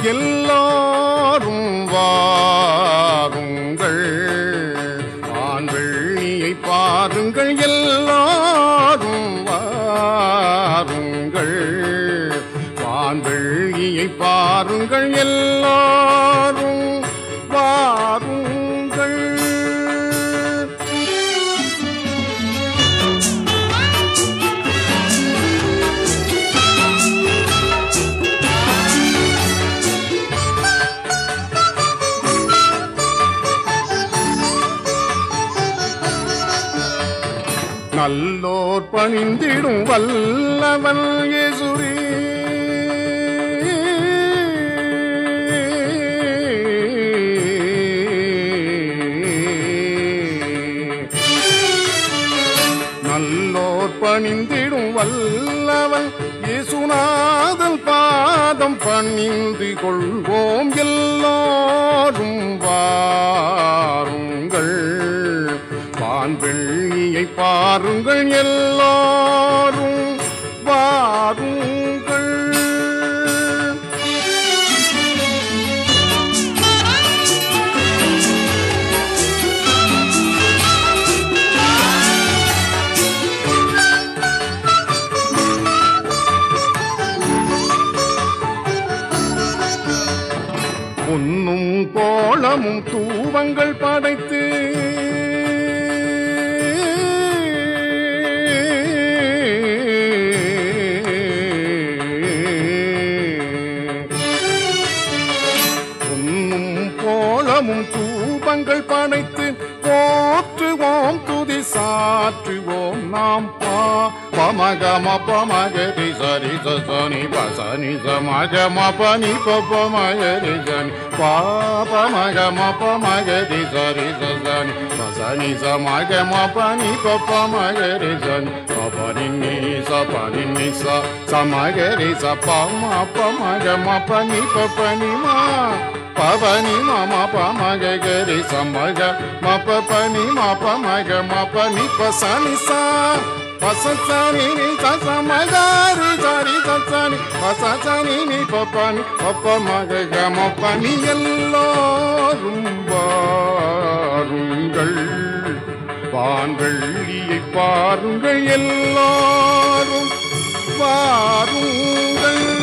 எல்லாரும் வாருங்கள் ஆண் வெள்ளியை பாருங்கள் எல்லாரும் வாருங்கள் வான்வெள்ளியை பாருங்கள் எல்லாரும் வாருங்கள் நல்லோர் பணிந்திடும் வல்லவன் இயேசுவே நல்லோர் பணிந்திடும் வல்லவன் இயேசுநாதன் பாதம் பணிந்து கொள்வோம் எல்லாரும் வாருங்கள் வான்வெள்ளியை பாருங்கள் எல்லாரும் வாருங்கள் பொன்னும் கோளமும் தூவங்கள் படைத்து பொன்னும் கோளமும் தூபங்கள் படைத்து போற்றுவோம் துதி சாற்றுவோம் நாம் பா பமகம பமகரி சரி சனி பசனி சமகம பனி பமகரி சனி பாபமகம பமகரி சரி சனி பசனி சமகம பனி பமகரி சனி பபனி நீ சபனி நீ ச சமகரி ச பம பமகம பனி பனி மா பவனி மம பமக கரி சமக மப பனி மப மக மப நி பசனி சா பசனி நி சமகாரி சாரி சனி பசனி நி பபனி பப்ப மக கம பனி எல்லோரும் வாருங்கள் வான்வெள்ளியை பாருங்கள் எல்லாரும் வாருங்கள்